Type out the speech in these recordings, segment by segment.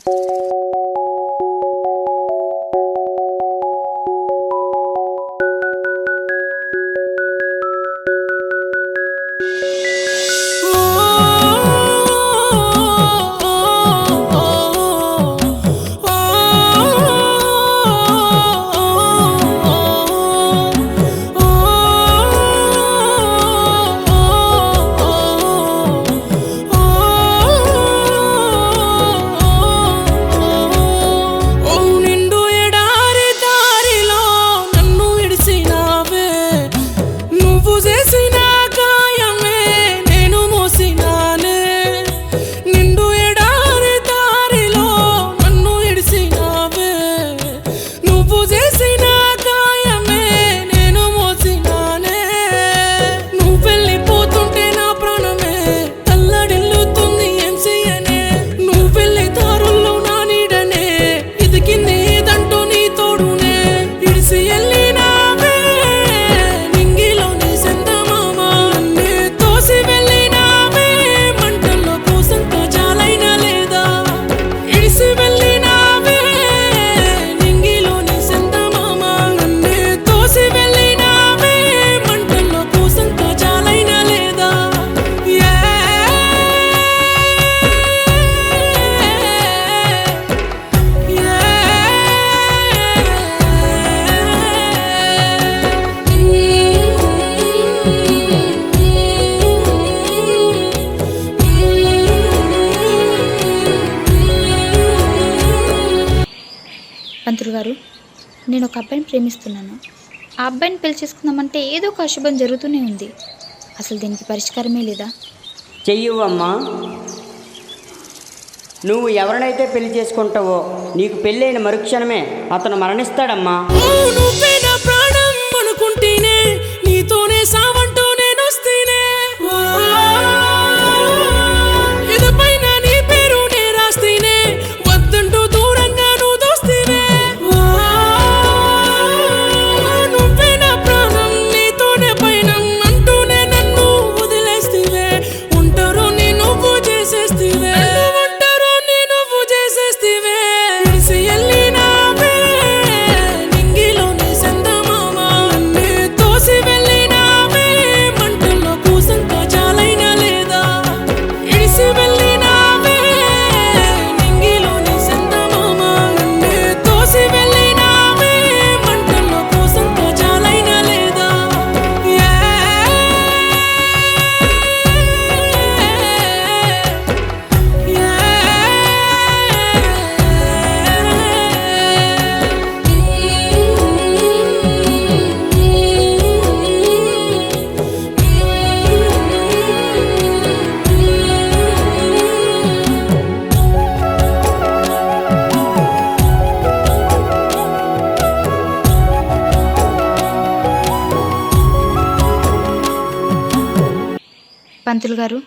ఓ నిండు ఎడారి దారిలో నన్ను విడిసినావే నువ్వు చేసిన గాయమే నేను మోసినానే నిండు ఎడారి దారిలో నన్ను విడిసినావే నువ్వు చేసిన గాయమే నేను మోసినానే నువ్వు వెళ్ళిపోతుంటే నా ప్రాణమే తల్లడిల్లుతుంది ఏం చెయ్యనే నువ్వు వెళ్ళే దారుల్లో నా నీడనే ఇదికింది ఏదంటూ నీ తోడునే ఇడిసి వెళ్ళినావే నింగిలో నీ సందమామ నన్నే తోసి వెళ్ళినావే మంటల్లో పూసంత జాలైనా లేదా ఇడిసి వెళ్ళినావే నింగిలో నీ సందమామ నన్నే తోసి వెళ్ళినావే మంటల్లో పూసంత జాలైనా లేదా పంతులు గారు నేను ఒక అబ్బాయిని ప్రేమిస్తున్నాను ఆ అబ్బాయిని పెళ్లి చేసుకుందామంటే ఏదో ఒక అశుభం జరుగుతూనే ఉంది అసలు దీనికి పరిష్కారమే లేదా చెయ్యవమ్మా నువ్వు ఎవరినైతే పెళ్లి చేసుకుంటావో నీకు పెళ్ళైన మరుక్షణమే అతను మరణిస్తాడమ్మా నువ్వే నా ప్రాణం అనుకుంటేనే నీతోనే సావంటూ నేను వస్తేనే ఇదిపైన నీ పేరు నే రాస్తేనే వద్దంటూ దూరంగా నువ్వు దోస్తేనే నువ్వే నా ప్రాణం నీతోనే పైనం అంటూనే నన్ను వదిలేస్తేవే ఉంటారు నీ నువ్వు చేసేస్తేవే ఉంటారు నీ నువ్వు చేసేస్తేవే ఇడిసి వెళ్ళినావే నింగిలో నీ సందమామ నన్నే తోసి వెళ్ళినావే మంటల్లో కూసంత చాలైనా లేదా ఇడిసి వెళ్ళినావే నింగిలో నీ సందమామ నన్నే తోసి వెళ్ళినావే మంటల్లో కూసంత చాలైనా లేదా పంతులు గారు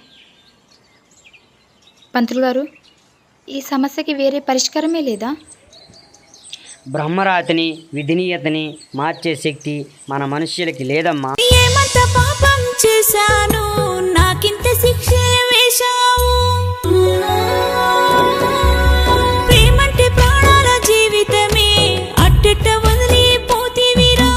పంతులు గారు ఈ సమస్యకి వేరే పరిష్కారమే లేదా బ్రహ్మరాతిని విధినీయతని మార్చే శక్తి మన మనుష్యులకి లేదమ్మా ఏమంత పాపం చేశాను నాకింత శిక్ష వేశావు ప్రేమంటే ప్రాణాల జీవితమే అట్టట వదిలిపోతీవిరా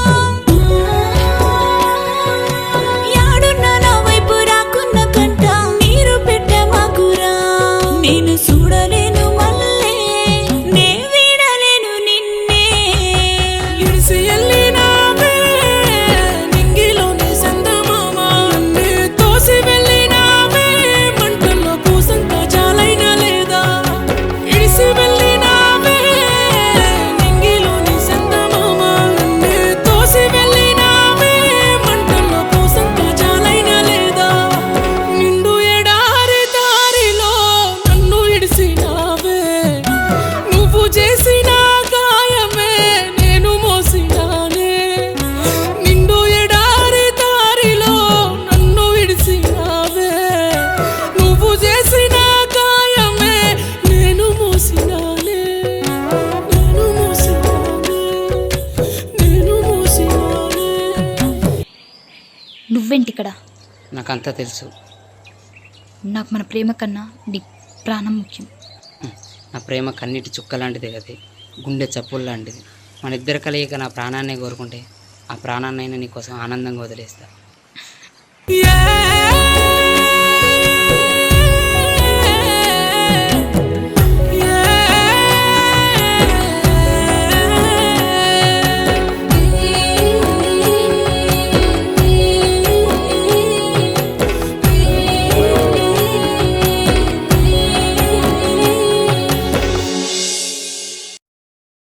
యాడున్న నా వైపు రాకున్న కంట నీరు పెట్ట మాకురా నేను చూడలేను మళ్ళీ నే వీడలేను నిన్నే ఇడిసి వెళ్ళినావే నింగిలో నీ సందమామ నన్నే తోసి వెళ్ళినావే మంటల్లో కూసంత చాలైనా లేదా ఇడిసి వెళ్ళినావే నింగిలో నీ సందమామ నన్నే తోసి వెళ్ళినావే మంటల్లో కూసంత చాలైనా లేదా నిండు ఎడారి దారిలో నన్ను ఇడిసినావే నువ్వు చేసిన గాయమే నేను మోసినానే నిండు ఎడారి దారిలో నన్ను విడిసినావే నువ్వు చేసిన గాయమే నేను మోసినానే నేను మోసినానే నేను మోసినానే నువ్వేంటి ఇక్కడ నాకంతా తెలుసు నాకు మన ప్రేమ కన్నా నీ ప్రాణం ముఖ్యం నా ప్రేమ కన్నీటి చుక్క లాంటిది కదే గుండె చప్పులు లాంటిది మన ఇద్దరి కలయిక నా ప్రాణాన్నే కోరుకుంటే ఆ ప్రాణాన్నైనా నీకోసం ఆనందంగా వదిలేస్తా